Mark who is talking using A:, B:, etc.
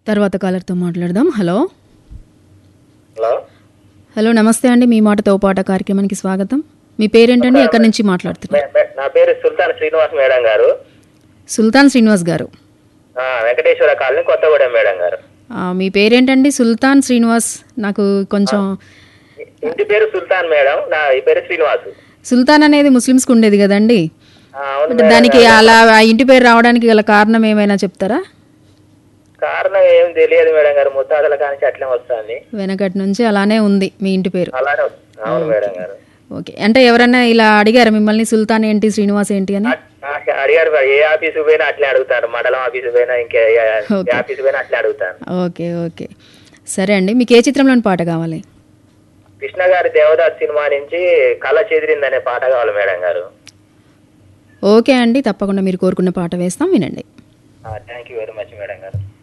A: తర్వాత కాలర్తో మాట్లాడదాం hello
B: hello
A: hello నమస్తే అండి మీ మాటతో పాట కార్యక్రమానికి స్వాగతం మీ పేరేంటండి ఎక్కడి నుంచి మాట్లాడుతున్నారు
B: మే- మే- నా పేరు సుల్తాన్ శ్రీనివాస్ మేడం గారు
A: సుల్తాన్ శ్రీనివాస్ గారు
B: ఆ, వెంకటేశ్వర కాలనీ కొత్తగూడెం మేడం గారు
A: ఆ, మీ పేరేంటండి సుల్తాన్ శ్రీనివాస్ నాకు కొంచెం
B: ఇంటి పేరు సుల్తాన్ మేడం నా ఈ పేరు శ్రీనివాస్
A: సుల్తాన్ అనేది ముస్లిమ్స్కి ఉండేది కదండి
B: ఆ, అవును
A: అంటే
B: మేడం
A: దానికి
B: గారు.
A: అలా ఆ ఇంటి పేరు రావడానికి గల కారణం ఏమైనా చెప్తారా
B: కారణం ఏం తెలియదు మేడం గారు ముత్తాతల కానించి అట్లే వస్తుంది
A: వెనకటి నుంచి అలానే ఉంది మీ ఇంటి పేరు
B: అలానే వస్తుంది. అవును మేడం గారు
A: ఓకే అంటే ఎవరైనా ఇలా అడిగారా మిమ్మల్ని సుల్తాన్ ఏంటి శ్రీనివాస్ ఏంటి అని
B: ఆ- ఆ- అడిగారు మరి ఏ ఆఫీసు పోయినా అట్లే అడుగుతారు మండలం ఆఫీసు పోయినా ఇంకే ఏ- ఏ
A: ఓకే.
B: ఆఫీసు పోయినా అట్లే అడుగుతారు
A: ఓకే ఓకే సరే అండి మీకు ఏ చిత్రంలోని పాట కావాలి
B: కృష్ణ గారి దేవదాస్ సినిమా నుంచి కళ చెదిరిందనే పాట కావాలి మేడం గారు
A: ఓకే అండి తప్పకుండా మీరు కోరుకున్న పాట వేస్తాం వినండి
B: thank you very much madam గారు